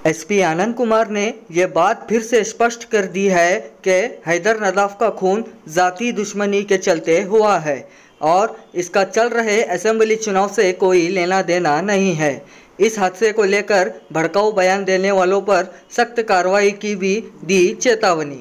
SP आनंद कुमार ने ये बात फिर से स्पष्ट कर दी है कि हैदर नदाफ का खून जाति दुश्मनी के चलते हुआ है और इसका चल रहे असेंबली चुनाव से कोई लेना देना नहीं है इस हादसे को लेकर भड़काऊ बयान देने वालों पर सख्त कार्रवाई की भी दी चेतावनी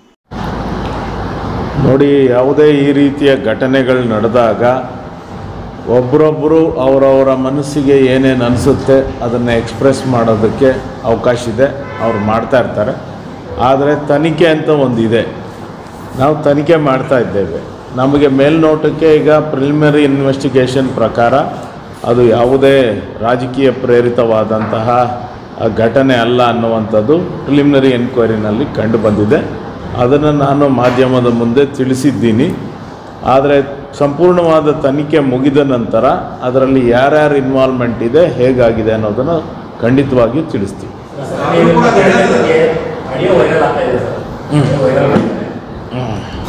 ನೋಡಿ ಯಾವುದೇ ಈ ರೀತಿಯ ಘಟನೆಗಳು ನಡೆದಾಗ ಒಬ್ಬರೊಬ್ಬರು ಅವರವರ ಮನಸ್ಸಿಗೆ ಏನೇನು ಅನಿಸುತ್ತೆ ಅದನ್ನು ಎಕ್ಸ್ಪ್ರೆಸ್ ಮಾಡೋದಕ್ಕೆ ಅವಕಾಶ ಇದೆ ಅವ್ರು ಮಾಡ್ತಾ ಇರ್ತಾರೆ ಆದರೆ ತನಿಖೆ ಅಂತ ಒಂದಿದೆ ನಾವು ತನಿಖೆ ಮಾಡ್ತಾ ಇದ್ದೇವೆ ನಮಗೆ ಮೇಲ್ನೋಟಕ್ಕೆ ಈಗ ಪ್ರಿಲಿಮಿನರಿ ಇನ್ವೆಸ್ಟಿಗೇಷನ್ ಪ್ರಕಾರ ಅದು ಯಾವುದೇ ರಾಜಕೀಯ ಪ್ರೇರಿತವಾದಂತಹ ಆ, ಘಟನೆ ಅಲ್ಲ ಅನ್ನುವಂಥದ್ದು ಪ್ರಿಲಿಮಿನರಿ ಎನ್ಕ್ವೈರಿನಲ್ಲಿ ಕಂಡು ಬಂದಿದೆ ಅದನ್ನು ನಾನು ಮಾಧ್ಯಮದ ಮುಂದೆ ತಿಳಿಸಿದ್ದೀನಿ ಆದರೆ ಸಂಪೂರ್ಣವಾದ ತನಿಖೆ ಮುಗಿದ ನಂತರ ಅದರಲ್ಲಿ ಯಾರ್ಯಾರು ಇನ್ವಾಲ್ವ್ಮೆಂಟ್ ಇದೆ ಹೇಗಾಗಿದೆ ಅನ್ನೋದನ್ನು ಖಂಡಿತವಾಗಿಯೂ ತಿಳಿಸ್ತೀವಿ ಆಡಿಯೋ ವೈರಲ್ ಆಗ್ತಾ ಇದೆ ಸರ್ ವೈರಲ್ ಆಗ್ತಾ ಇದೆ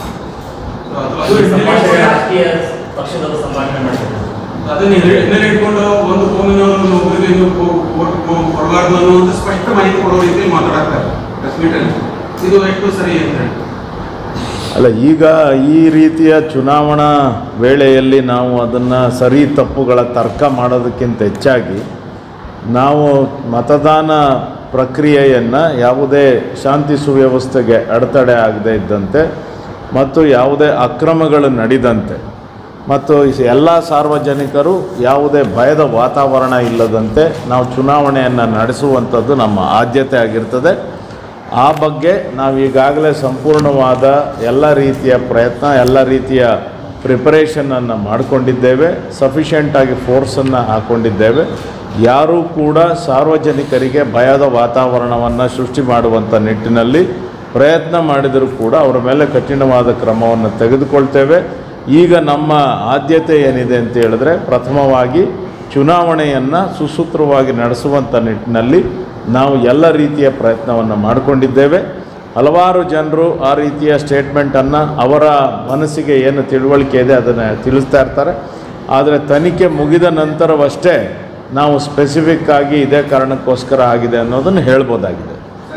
ಅದು ಸಂಭಾಷಣೆ ರಾಜಕೀಯ ಪಕ್ಷದವರು ಸಂಭಾಷಣೆ ಮಾಡ್ತಾರೆ ಅದನ್ನ ಹಿನ್ನೆಲೆ ಇಟ್ಕೊಂಡು ಒಂದು ಫೋನಿನವರು ಒಬ್ಬರಿಗೆ ಇದು ಕೊಡಬಾರ್ದು ಅನ್ನುವಂಥ ಸ್ಪಷ್ಟ ಮಾಹಿತಿ ಕೊಡೋ ರೀತಿಯಲ್ಲಿ ಮಾತಾಡ್ತಾರೆ ಪ್ರೆಸ್ ಮೀಟಲ್ಲಿ ಇದು ಎಷ್ಟು ಸರಿ ಅಂತ ಹೇಳಿ ಅಲ್ಲ ಈಗ ಈ ರೀತಿಯ ಚುನಾವಣಾ ವೇಳೆಯಲ್ಲಿ ನಾವು ಅದನ್ನು ಸರಿ ತಪ್ಪುಗಳ ತರ್ಕ ಮಾಡೋದಕ್ಕಿಂತ ಹೆಚ್ಚಾಗಿ ನಾವು ಮತದಾನ ಪ್ರಕ್ರಿಯೆಯನ್ನು ಯಾವುದೇ ಶಾಂತಿ ಸುವ್ಯವಸ್ಥೆಗೆ ಅಡೆತಡೆ ಆಗದೇ ಇದ್ದಂತೆ ಮತ್ತು ಯಾವುದೇ ಅಕ್ರಮಗಳು ನಡೆದಂತೆ ಮತ್ತು ಎಲ್ಲ ಸಾರ್ವಜನಿಕರು ಯಾವುದೇ ಭಯದ ವಾತಾವರಣ ಇಲ್ಲದಂತೆ ನಾವು ಚುನಾವಣೆಯನ್ನು ನಡೆಸುವಂಥದ್ದು ನಮ್ಮ ಆದ್ಯತೆ ಆಗಿರ್ತದೆ ಆ ಬಗ್ಗೆ ನಾವು ಈಗಾಗಲೇ ಸಂಪೂರ್ಣವಾದ ಎಲ್ಲ ರೀತಿಯ ಪ್ರಯತ್ನ ಎಲ್ಲ ರೀತಿಯ ಪ್ರಿಪರೇಷನನ್ನು ಮಾಡಿಕೊಂಡಿದ್ದೇವೆ ಸಫಿಷಿಯೆಂಟಾಗಿ ಫೋರ್ಸನ್ನು ಹಾಕ್ಕೊಂಡಿದ್ದೇವೆ ಯಾರೂ ಕೂಡ ಸಾರ್ವಜನಿಕರಿಗೆ ಭಯದ ವಾತಾವರಣವನ್ನು ಸೃಷ್ಟಿ ಮಾಡುವಂಥ ನಿಟ್ಟಿನಲ್ಲಿ ಪ್ರಯತ್ನ ಮಾಡಿದರೂ ಕೂಡ ಅವರ ಮೇಲೆ ಕಠಿಣವಾದ ಕ್ರಮವನ್ನು ತೆಗೆದುಕೊಳ್ತೇವೆ ಈಗ ನಮ್ಮ ಆದ್ಯತೆ ಏನಿದೆ ಅಂತ ಹೇಳಿದ್ರೆ ಪ್ರಥಮವಾಗಿ ಚುನಾವಣೆಯನ್ನು ಸುಸೂತ್ರವಾಗಿ ನಡೆಸುವಂಥ ನಿಟ್ಟಿನಲ್ಲಿ ನಾವು ಎಲ್ಲ ರೀತಿಯ ಪ್ರಯತ್ನವನ್ನು ಮಾಡಿಕೊಂಡಿದ್ದೇವೆ ಹಲವಾರು ಜನರು ಆ ರೀತಿಯ ಸ್ಟೇಟ್ಮೆಂಟನ್ನು ಅವರ ಮನಸ್ಸಿಗೆ ಏನು ತಿಳುವಳಿಕೆ ಇದೆ ಅದನ್ನು ತಿಳಿಸ್ತಾ ಇರ್ತಾರೆ ಆದರೆ ತನಿಖೆ ಮುಗಿದ ನಂತರವಷ್ಟೇ ನಾವು ಸ್ಪೆಸಿಫಿಕ್ ಆಗಿ ಇದೇ ಕಾರಣಕ್ಕೋಸ್ಕರ ಆಗಿದೆ ಅನ್ನೋದನ್ನು ಹೇಳ್ಬೋದಾಗಿದೆ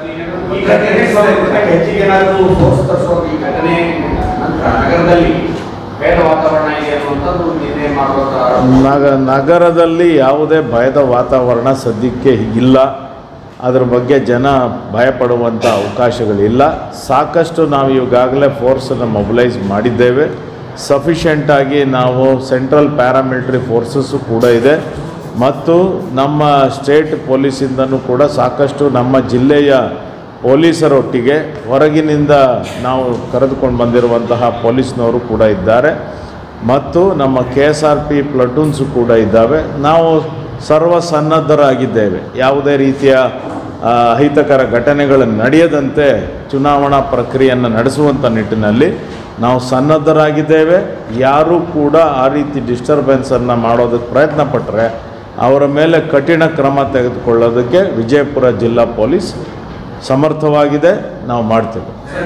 ಈ ಘಟನೆ ಹೆಚ್ಚಿಗೆ ಏನಾದರೂ ಫೋರ್ಸ್ ತರಿಸೋದು ಈ ಘಟನೆ ನಂತರ ನಗರದಲ್ಲಿ ಭೇದ ವಾತಾವರಣ ಇದೆ ಅನ್ನುವಂಥದ್ದು ನಿನ್ನೆ ಮಾಡುವಂಥ ನಗ ನಗರದಲ್ಲಿ ಯಾವುದೇ ಭಯದ ವಾತಾವರಣ ಸದ್ಯಕ್ಕೆ ಇಲ್ಲ ಅದ್ರ ಬಗ್ಗೆ ಜನ ಭಯಪಡುವಂಥ ಅವಕಾಶಗಳಿಲ್ಲ ಸಾಕಷ್ಟು ನಾವು ಈಗಾಗಲೇ ಫೋರ್ಸನ್ನು ಮೊಬಿಲೈಸ್ ಮಾಡಿದ್ದೇವೆ ಸಫಿಷಿಯೆಂಟಾಗಿ ನಾವು ಸೆಂಟ್ರಲ್ ಪ್ಯಾರಾಮಿಲಿಟರಿ ಫೋರ್ಸಸ್ಸು ಕೂಡ ಇದೆ ಮತ್ತು ನಮ್ಮ ಸ್ಟೇಟ್ ಪೊಲೀಸಿಂದನೂ ಕೂಡ ಸಾಕಷ್ಟು ನಮ್ಮ ಜಿಲ್ಲೆಯ ಪೊಲೀಸರೊಟ್ಟಿಗೆ ಹೊರಗಿನಿಂದ ನಾವು ಕರೆದುಕೊಂಡು ಬಂದಿರುವಂತಹ ಪೊಲೀಸ್ನವರು ಕೂಡ ಇದ್ದಾರೆ ಮತ್ತು ನಮ್ಮ K S R P platoons ಕೂಡ ಇದ್ದಾವೆ ನಾವು ಸರ್ವ ಸನ್ನದ್ಧರಾಗಿದ್ದೇವೆ ಯಾವುದೇ ರೀತಿಯ ಆ, ಅಹಿತಕರ ಘಟನೆಗಳು ನಡೆಯದಂತೆ ಚುನಾವಣಾ ಪ್ರಕ್ರಿಯೆಯನ್ನು ನಡೆಸುವಂಥ ನಿಟ್ಟಿನಲ್ಲಿ ನಾವು ಸನ್ನದ್ಧರಾಗಿದ್ದೇವೆ ಯಾರೂ ಕೂಡ ಆ ರೀತಿ ಡಿಸ್ಟರ್ಬೆನ್ಸನ್ನು ಮಾಡೋದಕ್ಕೆ ಪ್ರಯತ್ನ ಪಟ್ಟರೆ ಅವರ ಮೇಲೆ ಕಠಿಣ ಕ್ರಮ ತೆಗೆದುಕೊಳ್ಳೋದಕ್ಕೆ ವಿಜಯಪುರ ಜಿಲ್ಲಾ ಪೊಲೀಸ್ ಸಮರ್ಥವಾಗಿದೆ ನಾವು ಮಾಡ್ತೇವೆ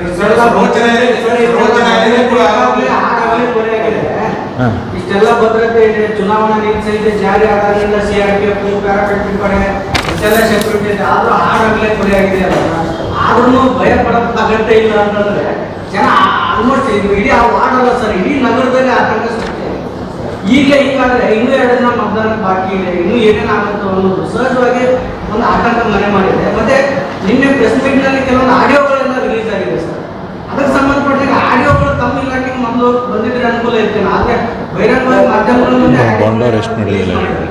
ಹಾಂ ಇಷ್ಟೆಲ್ಲ ಭದ್ರತೆ ಇದೆ ಚುನಾವಣಾ ನೀತಿ ಸಂಹಿತೆ ಜಾರಿ ಆದಾಗಲಿಂದ C R P F paramilitary ಪಡೆ ಇಷ್ಟೆಲ್ಲ ಸೆಕ್ಯೂರಿಟಿ ಇದೆ ಆದ್ರೂ ಹಾಡಾಗಲೇ ಕೊಲೆಯಾಗಿದೆ ಅಲ್ಲ ಆದ್ರೂ ಭಯ ಪಡೋದು ಅಗತ್ಯ ಇಲ್ಲ ಅಂತಂದ್ರೆ ಜನ ಆಲ್ಮೋಸ್ಟ್ ಇದು ಇಡೀ ಆ ವಾರ್ಡ್ ಅಲ್ಲ ಸರ್ ಇಡೀ ನಗರದಲ್ಲಿ ಆತಂಕ ಸೃಷ್ಟಿ ಆಗಿದೆ. ಈಗಲೇ ಹಿಂಗಾದ್ರೆ ಇನ್ನೂ ಎರಡು ದಿನ ಮತದಾನ ಬಾಕಿ ಇದೆ ಇನ್ನೂ ಏನೇನು ಆಗುತ್ತೆ ಅನ್ನೋದು ಸಹಜವಾಗಿ ಒಂದು ಆತಂಕ ಮನೆ ಮಾಡಿದೆ ಮತ್ತೆ ನಿನ್ನೆ ಪ್ರೆಸ್ ಮೀಟ್ ನಲ್ಲಿ ಕೆಲವೊಂದು ಆಡಿಯೋಗಳೆಲ್ಲ ರಿಲೀಸ್ ಆಗಿದೆ ಸರ್ ಅದಕ್ಕೆ ಸಂಬಂಧಪಟ್ಟ ಆಡಿಯೋಗಳು ತಮ್ಮ ಇಲಾಖೆಗೆ ಮೊದಲು ಬಂದಿದ್ರೆ ಅನುಕೂಲ ಇರ್ತೇನೆ ಆದ್ರೆ ಬಹಿರಂಗವಾಗಿ ಮಾಧ್ಯಮಗಳ ಮುಂದೆ ಬಾಂಡವ್ರು ಎಷ್ಟು ನಡೆದಿಲ್ಲ?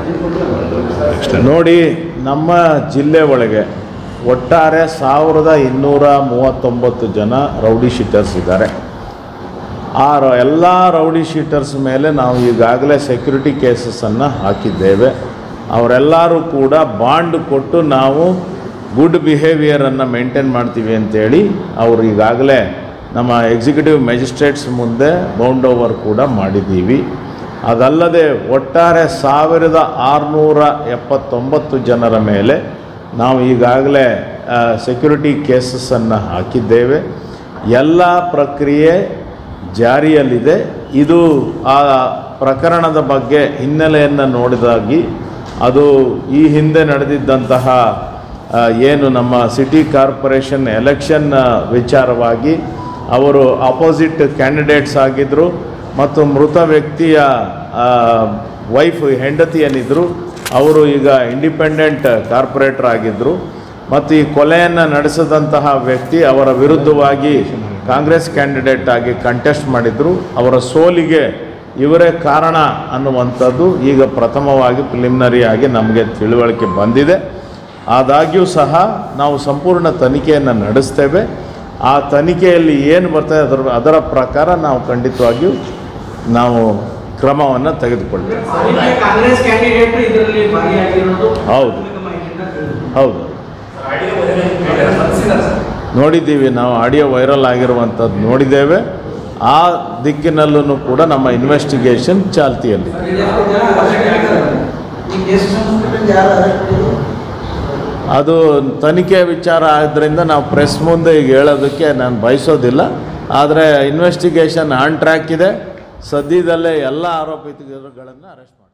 ನೋಡಿ ನಮ್ಮ ಜಿಲ್ಲೆ ಒಳಗೆ ಒಟ್ಟಾರೆ ಸಾವಿರದ ಇನ್ನೂರ ಮೂವತ್ತೊಂಬತ್ತು ಜನ ರೌಡಿ ಶೀಟರ್ಸ್ ಇದ್ದಾರೆ ಆ ರ- ಎಲ್ಲ ರೌಡಿ ಶೀಟರ್ಸ್ ಮೇಲೆ ನಾವು ಈಗಾಗಲೇ ಸೆಕ್ಯೂರಿಟಿ ಕೇಸಸನ್ನು ಹಾಕಿದ್ದೇವೆ ಅವರೆಲ್ಲರೂ ಕೂಡ ಬಾಂಡ್ ಕೊಟ್ಟು ನಾವು ಗುಡ್ ಬಿಹೇವಿಯರನ್ನು ಮೇಂಟೈನ್ ಮಾಡ್ತೀವಿ ಅಂತೇಳಿ ಅವರು ಈಗಾಗಲೇ ನಮ್ಮ ಎಕ್ಸಿಕ್ಯೂಟಿವ್ ಮ್ಯಾಜಿಸ್ಟ್ರೇಟ್ಸ್ ಮುಂದೆ ಬೌಂಡ್ ಓವರ್ ಕೂಡ ಮಾಡಿದ್ದೀವಿ ಅದಲ್ಲದೆ ಒಟ್ಟಾರೆ ಸಾವಿರದ ಆರುನೂರ ಎಪ್ಪತ್ತೊಂಬತ್ತು ಜನರ ಮೇಲೆ ನಾವು ಈಗಾಗಲೇ ಸೆಕ್ಯೂರಿಟಿ ಕೇಸಸನ್ನು ಹಾಕಿದ್ದೇವೆ ಎಲ್ಲ ಪ್ರಕ್ರಿಯೆ ಜಾರಿಯಲ್ಲಿದೆ ಇದು ಆ ಪ್ರಕರಣದ ಬಗ್ಗೆ ಹಿನ್ನೆಲೆಯನ್ನು ನೋಡಿದಾಗಿ ಅದು ಈ ಹಿಂದೆ ನಡೆದಿದ್ದಂತಹ ಆ, ಏನು ನಮ್ಮ ಸಿಟಿ ಕಾರ್ಪೊರೇಷನ್ ಎಲೆಕ್ಷನ್ ಆ, ವಿಚಾರವಾಗಿ ಅವರು ಅಪೋಸಿಟ್ ಕ್ಯಾಂಡಿಡೇಟ್ಸ್ ಆಗಿದ್ದರು ಮತ್ತು ಮೃತ ವ್ಯಕ್ತಿಯ ವೈಫ್ ಹೆಂಡತಿ ಏನಿದ್ರು ಅವರು ಈಗ ಇಂಡಿಪೆಂಡೆಂಟ್ ಕಾರ್ಪೊರೇಟರ್ ಆಗಿದ್ದರು ಮತ್ತು ಈ ಕೊಲೆಯನ್ನು ನಡೆಸಿದಂತಹ ವ್ಯಕ್ತಿ ಅವರ ವಿರುದ್ಧವಾಗಿ ಕಾಂಗ್ರೆಸ್ ಕ್ಯಾಂಡಿಡೇಟ್ ಆಗಿ ಕಂಟೆಸ್ಟ್ ಮಾಡಿದರು ಅವರ ಸೋಲಿಗೆ ಇವರೇ ಕಾರಣ ಅನ್ನುವಂಥದ್ದು ಈಗ ಪ್ರಥಮವಾಗಿ ಪ್ರಿಲಿಮಿನರಿ ಆಗಿ ನಮಗೆ ತಿಳುವಳಿಕೆ ಬಂದಿದೆ ಆದಾಗ್ಯೂ ಸಹ ನಾವು ಸಂಪೂರ್ಣ ತನಿಖೆಯನ್ನು ನಡೆಸ್ತೇವೆ ಆ ತನಿಖೆಯಲ್ಲಿ ಏನು ಬರ್ತದೆ ಅದರ ಅದರ ಪ್ರಕಾರ ನಾವು ಖಂಡಿತವಾಗಿಯೂ ನಾವು ಕ್ರಮವನ್ನು ತೆಗೆದುಕೊಳ್ತೇವೆ ಅದಕ್ಕೆ ಕಾಂಗ್ರೆಸ್ ಕ್ಯಾಂಡಿಡೇಟ್ ಇದರಲ್ಲಿ ಭಾಗಿಯಾಗಿರೋದು ಹೌದು. ಪ್ರಾಥಮಿಕ ಮಾಹಿತಿಯಿಂದ ತಿಳಿದು ಹೌದು ನೋಡಿದ್ದೀವಿ ನಾವು ಆಡಿಯೋ ವೈರಲ್ ಆಗಿರುವಂಥದ್ದು ನೋಡಿದ್ದೇವೆ ಆ ದಿಕ್ಕಿನಲ್ಲೂ ಕೂಡ ನಮ್ಮ ಇನ್ವೆಸ್ಟಿಗೇಷನ್ ಚಾಲ್ತಿಯಲ್ಲಿ ಅದು ತನಿಖೆ ವಿಚಾರ ಆದ್ದರಿಂದ ನಾವು ಪ್ರೆಸ್ ಮುಂದೆ ಈಗ ಹೇಳೋದಕ್ಕೆ ನಾನು ಬಯಸೋದಿಲ್ಲ ಆದರೆ ಇನ್ವೆಸ್ಟಿಗೇಷನ್ ಆನ್ ಟ್ರ್ಯಾಕ್ ಇದೆ ಸದ್ಯದಲ್ಲೇ ಎಲ್ಲ ಆರೋಪಿತರುಗಳನ್ನು ಅರೆಸ್ಟ್ ಮಾಡಿ